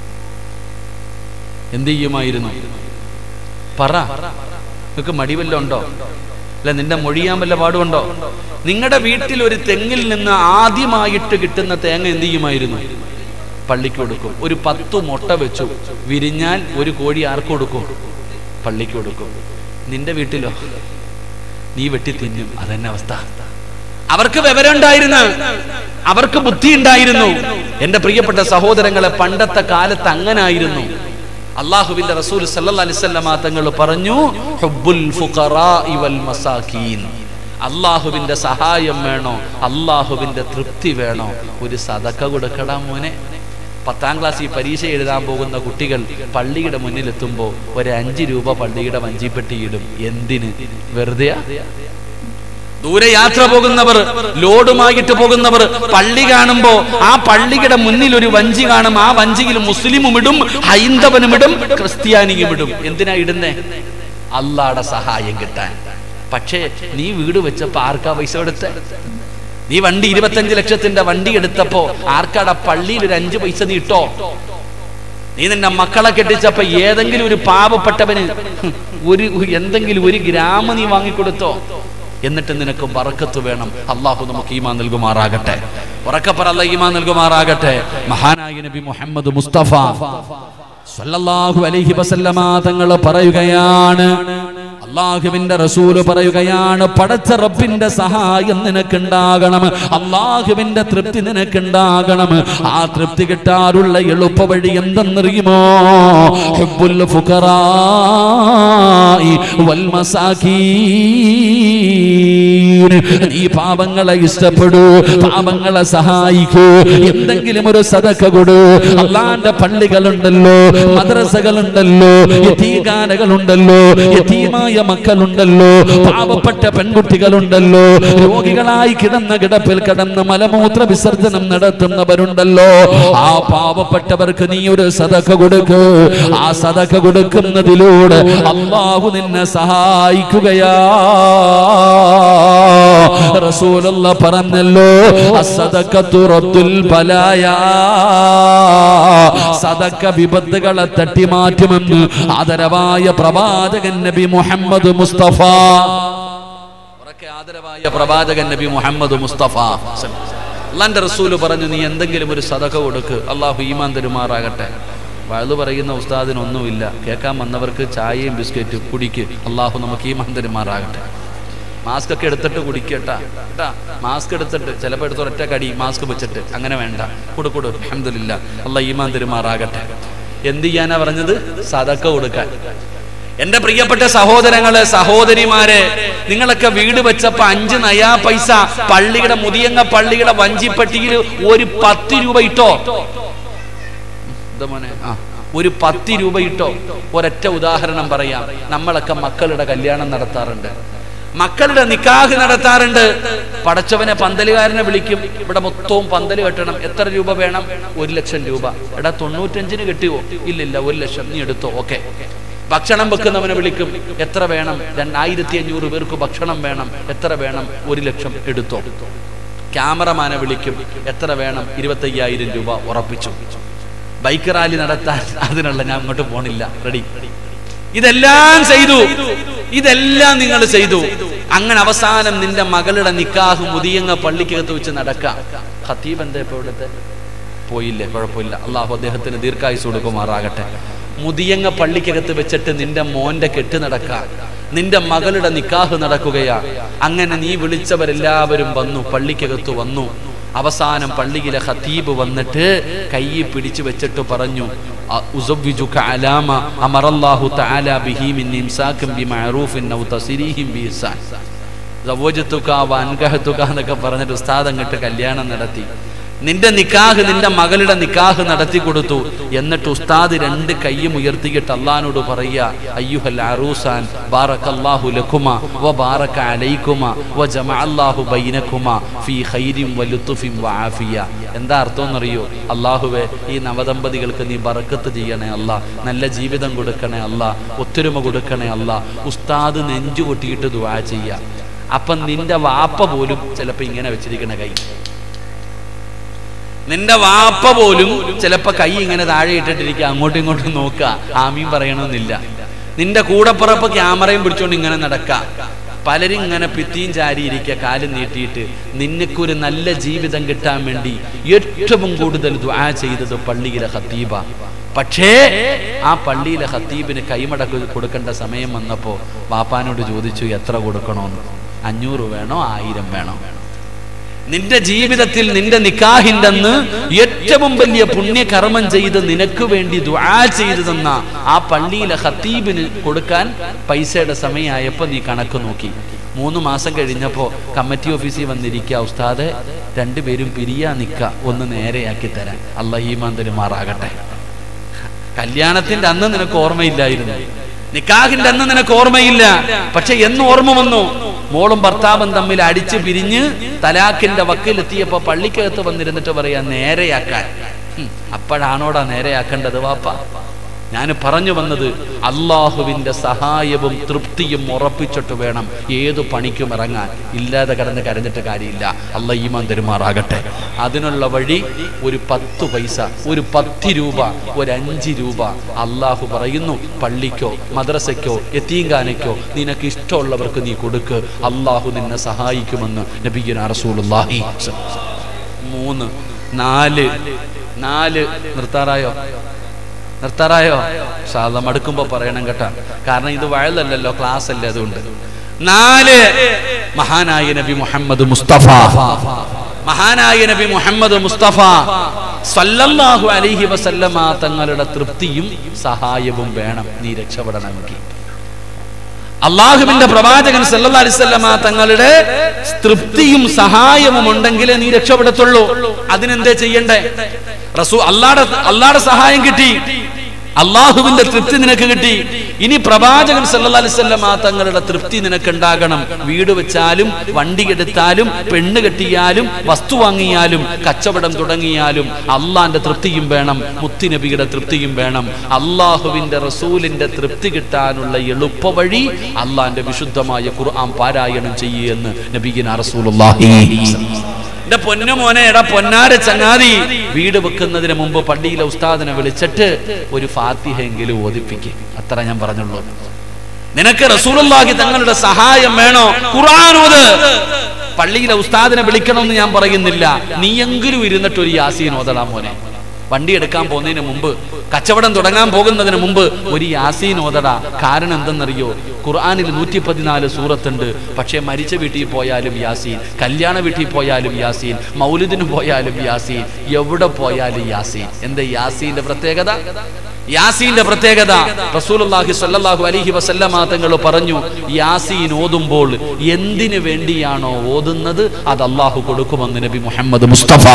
A: എന്ത് ചെയ്യുമായിരുന്നു പറ നിങ്ങൾക്ക് മടി വല്ല ഉണ്ടോ അല്ല നിന്റെ മൊഴിയാൻ വല്ല പാടുണ്ടോ നിങ്ങളുടെ വീട്ടിൽ ഒരു തെങ്ങിൽ നിന്ന് ആദ്യമായിട്ട് കിട്ടുന്ന തേങ്ങ എന്ത് ചെയ്യുമായിരുന്നു പള്ളിക്ക് കൊടുക്കും ഒരു പത്തു മുട്ട വെച്ചു വിരിഞ്ഞാൽ ഒരു കോഴി ആർക്ക് കൊടുക്കും പള്ളിക്ക് കൊടുക്കും നിന്റെ വീട്ടിലോ നീ വെട്ടി തിന്നും അതന്നെ അവസ്ഥ അവർക്ക് വിവരം ഉണ്ടായിരുന്നു അവർക്ക് ബുദ്ധി ഉണ്ടായിരുന്നു എന്റെ പ്രിയപ്പെട്ട സഹോദരങ്ങളെ പണ്ടത്തെ കാലത്ത് അങ്ങനായിരുന്നു അള്ളാഹുവിന്റെ റസൂൽ സല്ലല്ലാഹു അലൈഹി വസല്ലമ തങ്ങൾ പറഞ്ഞു ഹുബ്ബുൽ ഫുഖറാഇ വൽ മസാകീൻ അള്ളാഹുവിന്റെ സഹായം വേണോ അള്ളാഹുവിന്റെ തൃപ്തി വേണോ ഒരു സദക്ക കൊടുക്കടാ മോനെ പത്താം ക്ലാസ്സിൽ പരീക്ഷ എഴുതാൻ പോകുന്ന കുട്ടികൾ പള്ളിയുടെ മുന്നിലെത്തുമ്പോൾ ഒരു അഞ്ച് രൂപ പള്ളിയുടെ വഞ്ചിപ്പെട്ടിയിടും എന്തിന് വെറുതെ ദൂരെ യാത്ര പോകുന്നവർ ലോഡുമായിട്ട് പോകുന്നവർ പള്ളി കാണുമ്പോ ആ പള്ളിയുടെ മുന്നിൽ ഒരു വഞ്ചി കാണും ആ വഞ്ചിയിൽ മുസ്ലിമും ഇടും ഹൈന്ദവനും ഇടും ക്രിസ്ത്യാനിയും ഇടും എന്തിനാ ഇടുന്നേ അള്ളാടെ സഹായം കിട്ടാൻ പക്ഷേ നീ വീട് വെച്ചപ്പോ ആർക്കാ പൈസ കൊടുത്തേ നീ വണ്ടി ഇരുപത്തഞ്ച് ലക്ഷത്തിന്റെ വണ്ടി എടുത്തപ്പോ ആർക്കാടാ പള്ളിയിൽ ഒരു അഞ്ച് പൈസ നീ ഇട്ടോ നീ നിന്റെ മക്കളെ കെട്ടിച്ചപ്പോ ഏതെങ്കിലും ഒരു പാവപ്പെട്ടവന് ഒരു എന്തെങ്കിലും ഒരു ഗ്രാമ നീ വാങ്ങിക്കൊടുത്തോ എന്നിട്ട് നിനക്ക് ബറക്കത്ത് വേണം അള്ളാഹു നമുക്ക് ഈമാ നൽകുമാറാകട്ടെ ഉറക്കപ്പറ അല്ല ഈമാ നൽകുമാറാകട്ടെ മഹാനായ നബി മുഹമ്മദ് മുസ്തഫ സല്ലല്ലാഹു അലൈഹി വസല്ലമ തങ്ങൾ പറയുകയാണ് അള്ളാഹുവിന്റെ റസൂല് പറയുകയാണ് പടച്ച റബ്ബിന്റെ സഹായം നിനക്കുണ്ടാകണം അള്ളാഹുവിന്റെ തൃപ്തി നിനക്കുണ്ടാകണം ആ തൃപ്തി കിട്ടാറുള്ള എളുപ്പ വഴി എന്തെന്നറിയുമോ ഹുബ്ബുൽ ഫുഖറാഇ വൽ മസാകീൻ നീ പാപങ്ങളെ ഇഷ്ടപ്പെടൂ പാപങ്ങളെ സഹായിക്കൂ എന്തെങ്കിലും ഒരു സദക്ക കൊടു അള്ളാന്റെ പള്ളികളുണ്ടല്ലോ മദ്രസകളുണ്ടല്ലോ യതീഗാനകളുണ്ടല്ലോ യതീമായ മക്കളുണ്ടല്ലോ പാവപ്പെട്ട പെൺകുട്ടികളുണ്ടല്ലോ രോഗികളായി കിടന്ന കിടപ്പിൽ കിടന്ന് മലമൂത്ര വിസർജനം നടത്തുന്നവരുണ്ടല്ലോ ആ പാവപ്പെട്ടവർക്ക് നീ ഒരു സദക്ക കൊടുക്ക് ആ സദക്ക കൊടുക്കുന്നതിലൂടെ അള്ളാഹു നിന്നെ സഹായിക്കുകയാ റസൂലുള്ള പറഞ്ഞല്ലോ അസദക്കത്തു റദ്ദുൽ ബലായാ സദക്ക വിപത്തുകളെ തട്ടിമാറ്റുമെന്ന് ആദരവായ പ്രവാചകൻ നബി മുഹമ്മദ് മുസ്തഫ ഉറക്കെ ആദരവായ പ്രവാചകൻ നബി മുഹമ്മദ് മുസ്തഫ അള്ളാന്റെ റസൂല് പറഞ്ഞു നീ എന്തെങ്കിലും ഒരു സദക കൊടുക്ക് അള്ളാഹു ഈമാൻ തരുമാറാകട്ടെ വഴുതു പറയുന്ന ഉസ്താദിനൊന്നുമില്ല കേൾക്കാൻ വന്നവർക്ക് ചായയും ബിസ്ക്കറ്റും കുടിക്ക് അള്ളാഹു നമുക്ക് ഈമാൻ തരുമാറാകട്ടെ മാസ്ക് ഒക്കെ എടുത്തിട്ട് കുടിക്കട്ടാ കേട്ടാ മാസ്ക് എടുത്തിട്ട് ചിലപ്പോൾ എടുത്ത് ഒറ്റ കടി മാസ്ക് വെച്ചിട്ട് അങ്ങനെ വേണ്ട കൊടു കൊടു അഹമ്മദില്ല അല്ല ഈമാൻ തരുമാറാകട്ടെ എന്ത് ചെയ്യാനാ പറഞ്ഞത് സദക്ക കൊടുക്കാൻ എന്റെ പ്രിയപ്പെട്ട സഹോദരങ്ങളെ സഹോദരിമാരെ നിങ്ങളൊക്കെ വീട് വെച്ചപ്പോ അഞ്ച് നയാ പൈസ പള്ളിയുടെ മുതിയങ്ങ പള്ളിയുടെ വഞ്ചിപ്പട്ടിയിൽ ഒരു പത്ത് രൂപ ഇട്ടോ എന്താ മോനെ ആ ഒരു പത്ത് രൂപ ഇട്ടോ ഒരൊറ്റ ഉദാഹരണം പറയാം നമ്മളൊക്കെ മക്കളുടെ കല്യാണം നടത്താറുണ്ട് മക്കളുടെ നിക്കാഹ് നടത്താറുണ്ട് പടച്ചവനെ പന്തലുകാരനെ വിളിക്കും ഇവിടെ മൊത്തവും പന്തല് കെട്ടണം എത്ര രൂപ വേണം ഒരു ലക്ഷം രൂപ എടാ തൊണ്ണൂറ്റഞ്ചിന് കെട്ടിയോ ഇല്ലില്ല ഒരു ലക്ഷം നീ എടുത്തോ ഓക്കെ ഭക്ഷണം വെക്കുന്നവനെ വിളിക്കും എത്ര വേണം രണ്ടായിരത്തി അഞ്ഞൂറ് പേർക്ക് ഭക്ഷണം വേണം എത്ര വേണം ഒരു ലക്ഷം എടുത്തോ ക്യാമറമാനെ വിളിക്കും എത്ര വേണം ഇരുപത്തയ്യായിരം രൂപ ഉറപ്പിച്ചു ബൈക്ക് റാലി നടത്താൻ അതിനുള്ള ഞാൻ അങ്ങോട്ട് പോണില്ല റെഡി ഇതെല്ലാം ചെയ്തു ഇതെല്ലാം നിങ്ങൾ ചെയ്തു അങ്ങനെ അവസാനം നിന്റെ മകളുടെ നിക്കാഹ് മുതിയങ്ങ പള്ളിക്കകത്ത് വെച്ച് നടക്കാം ഖത്തീബ് എന്താ ഇപ്പൊ ഇവിടുത്തെ പോയില്ലേ കുഴപ്പമില്ല അള്ളാഹു അദ്ദേഹത്തിന് ദീർഘായുസ് കൊടുക്കുമാറാകട്ടെ മുതിയങ്ങ പള്ളിക്കകത്ത് വെച്ചിട്ട് നിന്റെ മോന്റെ കെട്ട് നടക്കാം നിന്റെ മകളുടെ നിക്കാഹ് നടക്കുകയാ അങ്ങനെ നീ വിളിച്ചവരെല്ലാവരും വന്നു പള്ളിക്കകത്ത് വന്നു അവസാനം പള്ളിയിലെ ഖത്തീബ് വന്നിട്ട് കൈ പിടിച്ചു വെച്ചിട്ട് പറഞ്ഞു "അ- ഉസവ്വിജുക അലാമ അമറല്ലാഹു തആല ബിഹി മിൻ ഇംസാകിൻ ബിമഅറൂഫിൻ ഔ തസ്രീഹിൻ ബിഇഹ്സാൻ സവോജത്തുക വൻകഹത്തുക എന്നൊക്കെ പറഞ്ഞിട്ട് ഉസ്താദ് അങ്ങോട്ട് കല്യാണം നടത്തി നിന്റെ നിക്കാഹ് നിന്റെ മകളുടെ നിക്കാഹ് നടത്തി കൊടുത്തു എന്നിട്ട് ഉസ്താദ് രണ്ട് കൈയും ഉയർത്തിയിട്ട് അള്ളഹാനോട് പറയുക അയ്യുഹൽ അറൂസാൻ ബാറക്കല്ലാഹു ലക്കുമ വ ബാറക അലൈക്കുമ വ ജമഅല്ലാഹു ബൈനക്കുമ ഫീ ഖൈരിൻ വ ലുത്ഫിൻ വ ആഫിയ എന്താ അർത്ഥം എന്നറിയോ അള്ളാഹുവെ ഈ നവദമ്പതികൾക്ക് നീ ബറക്കത്ത് ചെയ്യണേ അല്ല നല്ല ജീവിതം കൊടുക്കണേ അല്ല ഒത്തൊരുമ കൊടുക്കണേ അല്ല ഉസ്താദ് നെഞ്ചു പൊട്ടിയിട്ട് ദുആ ചെയ്യുക അപ്പം നിന്റെ വാപ്പ പോലും ചിലപ്പോൾ ഇങ്ങനെ വെച്ചിരിക്കണ കൈ നിന്റെ വാപ്പ പോലും ചിലപ്പോ കൈ ഇങ്ങനെ താഴെ ഇട്ടിട്ടിരിക്കുക അങ്ങോട്ടും ഇങ്ങോട്ടും നോക്കുക ആമീൻ പറയണമെന്നില്ല നിന്റെ കൂടപ്പുറപ്പ് ക്യാമറയും പിടിച്ചോണ്ട് ഇങ്ങനെ നടക്കുക പലരും ഇങ്ങനെ ഭിത്തിയും ചാരിയിരിക്കുക കാലും നീട്ടിയിട്ട് നിനക്കൊരു നല്ല ജീവിതം കിട്ടാൻ വേണ്ടി ഏറ്റവും കൂടുതൽ ദുആ ചെയ്തത് പള്ളിയിലെ ഖത്തീബ പക്ഷേ ആ പള്ളിയിലെ ഖത്തീബിന് കൈമടക്ക് കൊടുക്കേണ്ട സമയം വന്നപ്പോ വാപ്പാനോട് ചോദിച്ചു എത്ര കൊടുക്കണമെന്ന് അഞ്ഞൂറ് വേണോ ആയിരം വേണോ നിന്റെ ജീവിതത്തിൽ നിന്റെ നിക്കാഹിന്റെ അന്ന് ഏറ്റവും വലിയ പുണ്യകർമ്മം ചെയ്ത് നിനക്ക് വേണ്ടി ദുആ ചെയ്തു തന്ന ആ പള്ളിയിലെ ഖത്തീബിന് കൊടുക്കാൻ പൈസയുടെ സമയമായപ്പോ നീ കണക്ക് നോക്കി മൂന്ന് മാസം കഴിഞ്ഞപ്പോ കമ്മിറ്റി ഓഫീസിൽ വന്നിരിക്കുക ഉസ്താദെ രണ്ടുപേരും പിരിയാ നിക്ക ഒന്ന് നേരെയാക്കി തരാൻ അള്ളഹീമാൻ തരുമാറാകട്ടെ കല്യാണത്തിന്റെ അന്ന് നിനക്ക് ഓർമ്മയില്ലായിരുന്നു നിക്കാഹിന്റെ അന്ന് നിനക്ക് ഓർമ്മയില്ല പക്ഷെ എന്ന് ഓർമ്മ വന്നു മോളും ഭർത്താവും തമ്മിൽ അടിച്ച് പിരിഞ്ഞ് തലാഖിന്റെ വക്കിലെത്തിയപ്പോ പള്ളിക്കകത്ത് വന്നിരുന്നിട്ട് പറയാ നേരെയാക്കാൻ ഹും, അപ്പോഴാണോടാ നേരെയാക്കേണ്ടത് വാപ്പ ഞാൻ പറഞ്ഞു വന്നത് അള്ളാഹുവിന്റെ സഹായവും തൃപ്തിയും ഉറപ്പിച്ചിട്ട് വേണം ഏതു പണിക്കും ഇറങ്ങാൻ ഇല്ലാതെ കിടന്ന് കരഞ്ഞിട്ട് കാര്യമില്ല അല്ല ഈമാൻ തരുമാറാകട്ടെ അതിനുള്ള വഴി ഒരു പത്ത് പൈസ ഒരു പത്ത് രൂപ ഒരു അഞ്ച് രൂപ അള്ളാഹു പറയുന്നു പള്ളിക്കോ മദ്രസയ്ക്കോ എത്തീങ്കാനയ്ക്കോ നിനക്ക് ഇഷ്ടമുള്ളവർക്ക് നീ കൊടുക്ക് അള്ളാഹു നിന്നെ സഹായിക്കുമെന്ന് നബിയുന റസൂലുള്ളാഹി മൂന്ന് നാല് നാല് നിർത്താറായോ നിർത്താറായോ സാധ മടുക്കുമ്പോ പറയണം കേട്ടാ കാരണം ഇത് വഴലല്ലല്ലോ ക്ലാസ് അല്ലേ അതുകൊണ്ട് നാല് മഹാനായ നബി മുഹമ്മദ് മുസ്തഫ മഹാനായ നബി മുഹമ്മദ് മുസ്തഫ സല്ലല്ലാഹു അലൈഹി വസല്ലമ തങ്ങളുടെ തൃപ്തിയും സഹായവും വേണം നീ രക്ഷപ്പെടണമെങ്കിൽ അള്ളാഹുവിന്റെ പ്രവാചകൻ സല്ലല്ലാഹു അലൈഹി വസല്ലമ തങ്ങളുടെ തൃപ്തിയും സഹായവും ഉണ്ടെങ്കിലേ നീ രക്ഷപ്പെടത്തുള്ളൂ അതിനെന്തേ ചെയ്യണ്ടേ റസൂ അല്ലാടെ അല്ലാടെ സഹായം കിട്ടി അള്ളാഹുവിന്റെ തൃപ്തി നിനക്ക് കിട്ടി ഇനി പ്രവാചകൻ സല്ലല്ലാഹു അലൈഹി വസല്ലം ആ തങ്ങളുടെ തൃപ്തി നിനക്ക് ഉണ്ടാകണം വീട് വെച്ചാലും വണ്ടി എടുത്താലും പെണ്ണ് കെട്ടിയാലും വസ്തു വാങ്ങിയാലും കച്ചവടം തുടങ്ങിയാലും അള്ളാന്റെ തൃപ്തിയും വേണം മുത്തുനബിയുടെ തൃപ്തിയും വേണം അള്ളാഹുവിന്റെ റസൂലിന്റെ തൃപ്തി കിട്ടാനുള്ള എളുപ്പ വഴി അള്ളാന്റെ വിശുദ്ധമായ ഖുർആൻ പാരായണം ചെയ്യുമെന്ന് നബീന റസൂലുള്ളാഹി എന്റെ പൊന്നു മോനെ എടാ പൊന്നാര ചങ്ങാതി വീട് വെക്കുന്നതിന് മുമ്പ് പള്ളിയിലെ ഉസ്താദിനെ വിളിച്ചിട്ട് ഒരു ഫാത്തിഹെങ്കിലും ഓദിപ്പിക്കും അത്ര ഞാൻ പറഞ്ഞുള്ളൂ നിനക്ക് റസൂലുള്ളാഹി തങ്ങളുടെ സഹായം വേണോ ഖുർആാനോത് പള്ളിയിലെ ഉസ്താദിനെ വിളിക്കണമെന്ന് ഞാൻ പറയുന്നില്ല നീയെങ്കിലും ഇരുന്നിട്ട് ഒരു യാസീൻ ഓതടാ മോനെ വണ്ടി എടുക്കാൻ പോകുന്നതിന് മുമ്പ് കച്ചവടം തുടങ്ങാൻ പോകുന്നതിന് മുമ്പ് ഒരു യാസീൻ ഓതടാ കാരണം എന്തെന്നറിയോ ഖുർആാനിൽ നൂറ്റി പതിനാല് സൂറത്തുണ്ട് പക്ഷേ മരിച്ച വീട്ടിൽ പോയാലും യാസീൻ കല്യാണ വീട്ടിൽ പോയാലും യാസീൻ മൗലിദിന് പോയാലും യാസീൻ എവിടെ പോയാലും യാസീൻ എന്താ യാസീന്റെ പ്രത്യേകത യാസീന്റെ പ്രത്യേകത റസൂലുള്ളാഹി സ്വല്ലല്ലാഹു അലൈഹി വസല്ലമ തങ്ങൾ പറഞ്ഞു യാസീൻ ഓതുമ്പോൾ എന്തിനു വേണ്ടിയാണോ ഓതുന്നത് അത് അള്ളാഹു കൊടുക്കുമെന്ന് നബി മുഹമ്മദ് മുസ്തഫ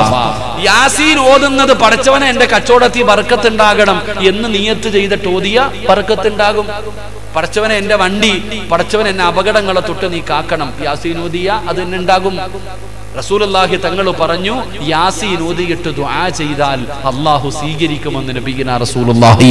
A: യാസീൻ ഓതുന്നത് പടച്ചവനെ എന്റെ കച്ചവടത്തിൽ ബർക്കത്തുണ്ടാകണം എന്ന് നിയത്ത് ചെയ്തിട്ട് ഓതിയ ബർക്കത്തുണ്ടാകും പടച്ചവനെ എന്റെ വണ്ടി പടച്ചവൻ എന്നെ അപകടങ്ങളെ തൊട്ട് നീ കാക്കണം യാസീൻ ഓതിയ അത് തന്നെ ഉണ്ടാകും റസൂലുള്ളാഹി തങ്ങൾ പറഞ്ഞു യാസീൻ ഓതിയിട്ട് ദുആ ചെയ്താൽ അള്ളാഹു സ്വീകരിക്കുമെന്ന് നബിഗിന റസൂലുള്ളാഹി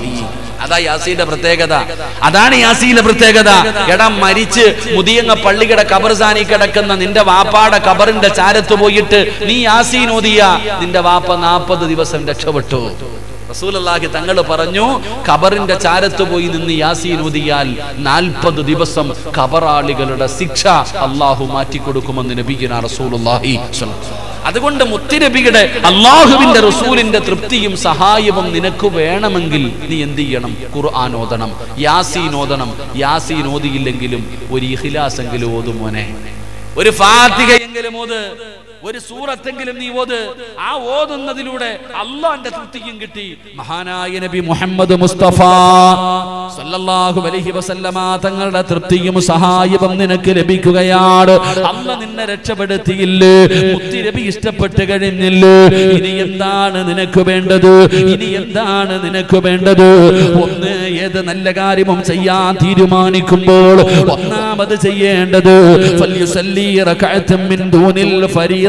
A: അതാ യാസീന്റെ പ്രത്യേകത അതാണ് യാസീന്റെ പ്രത്യേകത എടാ മരിച്ച് മുതിയങ്ങ പള്ളിയുടെ കബർസാനി കിടക്കുന്ന നിന്റെ വാപ്പാടെ കബറിന്റെ ചാരത്ത് പോയിട്ട് നീ യാസീൻ ഓതിയ നിന്റെ വാപ്പ നാൽപ്പത് ദിവസം രക്ഷപ്പെട്ടു റസൂലല്ലാഹി തങ്ങൾ പറഞ്ഞു ഖബറിന്റെ ചാരത്ത് പോയി നിന്ന് യാസീൻ ഊതിയാൽ നാൽപ്പത് ദിവസം ഖബറാളികളുടെ ശിക്ഷ അള്ളാഹു മാറ്റിക്കൊടുക്കുമെന്ന് നബിഗിന റസൂലുള്ളാഹി സ്വല്ലല്ലാഹു അതുകൊണ്ട് മുത്തുനബിയുടെ അള്ളാഹുവിന്റെ റസൂലിന്റെ തൃപ്തിയും സഹായവും നിനക്ക് വേണമെങ്കിൽ നീ എന്ത് ചെയ്യണം ഖുർആൻ ഓതണം യാസീൻ ഓതണം യാസീൻ ഓതിയില്ലെങ്കിലും ഒരു ഇഖ്ലാസെങ്കിലും ഓതും മോനെ ഒരു ഫാത്തിഹയെങ്കിലും ഓത് ഒരു സൂറത്തെങ്കിലും നീ ഓത് ആ ഓതുന്നതിലൂടെ അള്ളാന്റെ തൃപ്തിയും കിട്ടി മഹാനായ നബി മുഹമ്മദ് മുസ്തഫ സല്ലല്ലാഹു അലൈഹി വസല്ലമ തങ്ങളുടെ തൃപ്തിയും സഹായവും നിനക്ക് ലഭിക്കുകയാണ് അല്ല നിന്നെ രക്ഷപ്പെടുത്തിയില്ലേ മുത്തി നബി ഇഷ്ടപ്പെട്ട് കഴിഞ്ഞില്ലേ ഇനി എന്താണ് നിനക്ക് വേണ്ടത് ഇനി എന്താണ് നിനക്ക് വേണ്ടത് ഒന്ന് ഏത് നല്ല കാര്യവും ചെയ്യാൻ തീരുമാനിക്കുമ്പോൾ ഒന്നാമത് ചെയ്യേണ്ടത് ഫല്യുസല്ലി റകഅത്തൻ മിൻ ദൂനിൽ ഫരീള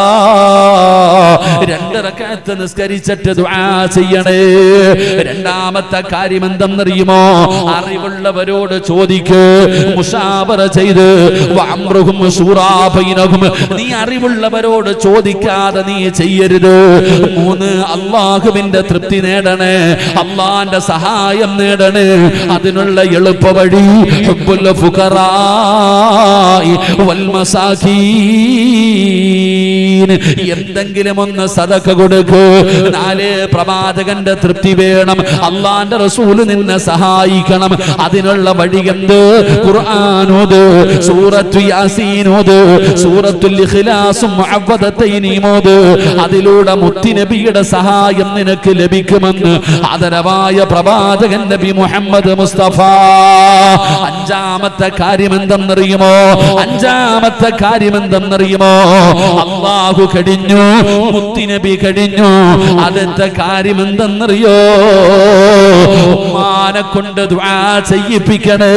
A: രണ്ട് റകഅത്ത് നിസ്കരിച്ചിട്ട് ദുആ ചെയ്യണേ രണ്ടാമത്തെ കാര്യം എന്തെന്നറിയുമോ അറിവുള്ളവരോട് ചോദിക്ക് മുഷാവറ ചെയ്ത് വഅംറുഹും ശൂറാ ബൈനഹും നീ അറിവുള്ളവരോട് ചോദിക്കാതെ നീ ചെയ്യരുത് മൂന്ന് അള്ളാഹുവിന്റെ തൃപ്തി നേടണേ അള്ളാന്റെ സഹായം നേടണേ അതിനുള്ള എളുപ്പ വഴി ഹുബ്ബുൽ ഫുഖറാഇ വൽ മസാകീൻ എന്തെങ്കിലും ഒന്ന് സദക്ക കൊടുക്ക് നാല് പ്രവാചകന്റെ തൃപ്തി വേണം അള്ളാന്റെ റസൂല് നിന്നെ സഹായിക്കണം അതിനുള്ള വഴി എന്ത് ഖുർആാനോത് സൂറത്തു യാസീനോത് സൂറത്തുൽ ഇഖ്ലാസും മുഅവ്വദത്തൈനീമോത് അതിലൂടെ മുത്തിനബിയുടെ സഹായം നിനക്ക് ലഭിക്കുമെന്ന് ആദരവായ പ്രവാചകൻ നബി മുഹമ്മദ് മുസ്തഫ അഞ്ചാമത്തെ കാര്യം എന്തെന്നറിയുമോ അഞ്ചാമത്തെ കാര്യം എന്തെന്നറിയുമോ അള്ളാഹു കഴിഞ്ഞു മുത്തിനബി കഴിഞ്ഞു അടുത്ത കാര്യം എന്തെന്നറിയോ ഉമ്മാനെ കൊണ്ട് ദുആ ചെയ്യിപ്പിക്കണേ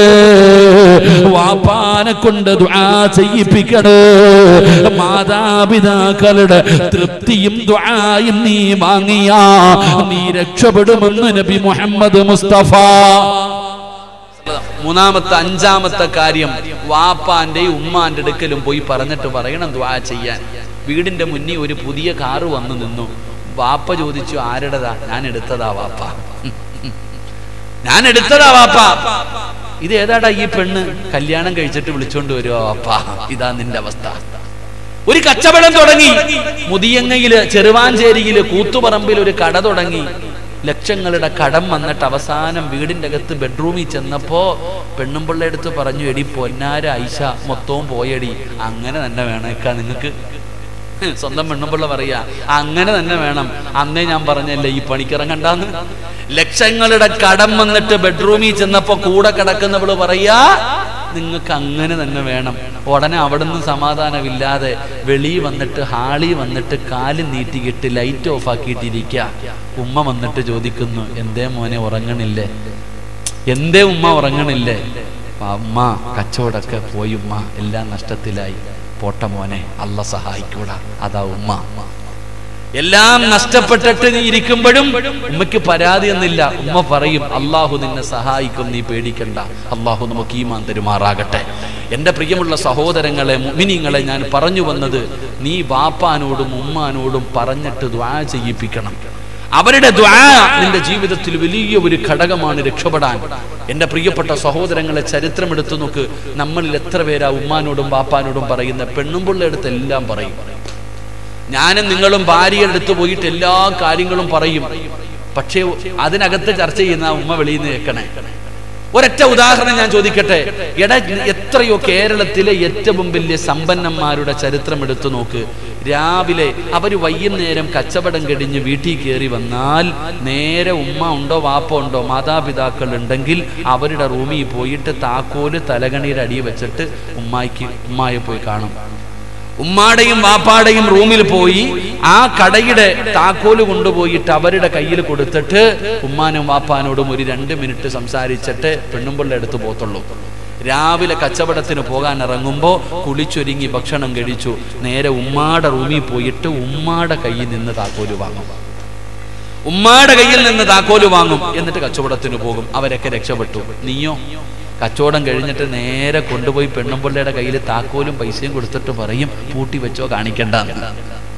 A: വാപ്പാനെ കൊണ്ട് ദുആ ചെയ്യിപ്പിക്കണേ മാതാപിതാക്കളുടെ തൃപ്തിയും ദുആയും നീ വാങ്ങിയ നീ രക്ഷപ്പെടുമെന്ന് നബി മുഹമ്മദ് മുസ്തഫ മൂന്നാമത്തെ അഞ്ചാമത്തെ കാര്യം വാപ്പാന്റെ ഉമ്മാന്റെ അടുക്കലും പോയി പറഞ്ഞിട്ട് പറയണം ദ്വാ ചെയ്യാൻ വീടിന്റെ മുന്നിൽ ഒരു പുതിയ കാറ് വന്നു നിന്നു വാപ്പ ചോദിച്ചു ആരുടേതാ ഞാൻ എടുത്തതാ വാപ്പ ഞാൻ എടുത്തതാ വാപ്പ ഇത് ഏതാടാ ഈ പെണ്ണ് കല്യാണം കഴിച്ചിട്ട് വിളിച്ചോണ്ട് വരുവാ വാപ്പ ഇതാ നിന്റെ അവസ്ഥ ഒരു കച്ചവടം തുടങ്ങി മുതിയങ്ങയില് ചെറുവാഞ്ചേരിയില് കൂത്തുപറമ്പിൽ ഒരു കട തുടങ്ങി ലക്ഷങ്ങളുടെ കടം വന്നിട്ട് അവസാനം വീടിന്റെ അകത്ത് ബെഡ്റൂമിൽ ചെന്നപ്പോ പെണ്ണുമ്പിള്ള എടുത്ത് പറഞ്ഞു എടി പൊന്നാര ഐഷ മൊത്തവും പോയടി അങ്ങനെ തന്നെ വേണേക്കാ നിങ്ങക്ക് സ്വന്തം പെണ്ണുമ്പിള്ള പറയാ അങ്ങനെ തന്നെ വേണം അന്നേ ഞാൻ പറഞ്ഞല്ലേ ഈ പണിക്കിറങ്ങണ്ടാന്ന് ലക്ഷങ്ങളുടെ കടം വന്നിട്ട് ബെഡ്റൂമിൽ ചെന്നപ്പോ കൂടെ കിടക്കുന്നവള് പറയാ നിങ്ങൾക്ക് അങ്ങനെ തന്നെ വേണം ഉടനെ അവിടെ നിന്ന് സമാധാനമില്ലാതെ വെളിയിൽ വന്നിട്ട് ഹാളി വന്നിട്ട് കാല് നീട്ടിയിട്ട് ലൈറ്റ് ഓഫ് ആക്കിയിട്ടിരിക്കുക ഉമ്മ വന്നിട്ട് ചോദിക്കുന്നു എന്തേ മോനെ ഉറങ്ങണില്ലേ എന്തേ ഉമ്മ ഉറങ്ങണില്ലേ ആ ഉമ്മ കച്ചവടമൊക്കെ പോയി ഉമ്മ എല്ലാം നഷ്ടത്തിലായി പോട്ട മോനെ അല്ല സഹായിക്കൂടാ അതാ ഉമ്മ എല്ലാം നഷ്ടപ്പെട്ടിട്ട് നീ ഇരിക്കുമ്പോഴും ഉമ്മയ്ക്ക് പരാതി എന്നില്ല ഉമ്മ പറയും അള്ളാഹു നിന്നെ സഹായിക്കും നീ പേടിക്കണ്ട അള്ളാഹു നമുക്ക് ഈമാൻ തരുമാറാകട്ടെ എൻ്റെ പ്രിയമുള്ള സഹോദരങ്ങളെ മുമിനിങ്ങളെ ഞാൻ പറഞ്ഞു വന്നത് നീ ബാപ്പാനോടും ഉമ്മാനോടും പറഞ്ഞിട്ട് ദ്വാ ചെയ്യിപ്പിക്കണം അവരുടെ ദ്വാ നിന്റെ ജീവിതത്തിൽ വലിയ ഒരു ഘടകമാണ് രക്ഷപ്പെടാൻ എൻ്റെ പ്രിയപ്പെട്ട സഹോദരങ്ങളെ ചരിത്രം എടുത്തു നോക്ക് നമ്മളിൽ എത്ര പേരാ ഉമ്മാനോടും ബാപ്പാനോടും പറയുന്ന പെണ്ണും പിള്ളയെടുത്ത് എല്ലാം പറയും ഞാനും നിങ്ങളും ഭാര്യയുടെ അടുത്ത് പോയിട്ട് എല്ലാ കാര്യങ്ങളും പറയും പക്ഷേ അതിനകത്ത് ചർച്ച ചെയ്യുന്ന ആ ഉമ്മ വെളിയിൽ നിന്ന് കേൾക്കണേ ഒരൊറ്റ ഉദാഹരണം ഞാൻ ചോദിക്കട്ടെ എടാ എത്രയോ കേരളത്തിലെ ഏറ്റവും വലിയ സമ്പന്നന്മാരുടെ ചരിത്രം എടുത്തു നോക്ക് രാവിലെ അവർ വൈകുന്നേരം കച്ചവടം കഴിഞ്ഞ് വീട്ടിൽ കയറി വന്നാൽ നേരെ ഉമ്മ ഉണ്ടോ വാപ്പ ഉണ്ടോ മാതാപിതാക്കൾ ഉണ്ടെങ്കിൽ അവരുടെ റൂമിൽ പോയിട്ട് താക്കോല് തലകണിയുടെ അടി വെച്ചിട്ട് ഉമ്മായിക്ക് ഉമ്മായെ പോയി കാണും ഉമ്മാടെയും വാപ്പാടെയും റൂമിൽ പോയി ആ കടയുടെ താക്കോല് കൊണ്ടുപോയിട്ട് അവരുടെ കയ്യിൽ കൊടുത്തിട്ട് ഉമ്മാനും വാപ്പാനോടും ഒരു രണ്ട് മിനിറ്റ് സംസാരിച്ചിട്ട് പെണ്ണുമ്പിള്ള എടുത്ത് പോത്തുള്ളൂ രാവിലെ കച്ചവടത്തിന് പോകാൻ ഇറങ്ങുമ്പോൾ കുളിച്ചൊരുങ്ങി ഭക്ഷണം കഴിച്ചു നേരെ ഉമ്മാടെ റൂമിൽ പോയിട്ട് ഉമ്മാടെ കയ്യിൽ നിന്ന് താക്കോല് വാങ്ങും ഉമ്മാടെ കയ്യിൽ നിന്ന് താക്കോല് വാങ്ങും എന്നിട്ട് കച്ചവടത്തിന് പോകും അവരൊക്കെ രക്ഷപ്പെട്ടു നീയോ കച്ചവടം കഴിഞ്ഞിട്ട് നേരെ കൊണ്ടുപോയി പെണ്ണുമ്പിള്ളയുടെ കയ്യിൽ താക്കോലും പൈസയും കൊടുത്തിട്ട് പറയും പൂട്ടി വെച്ചോ കാണിക്കണ്ടെന്ന്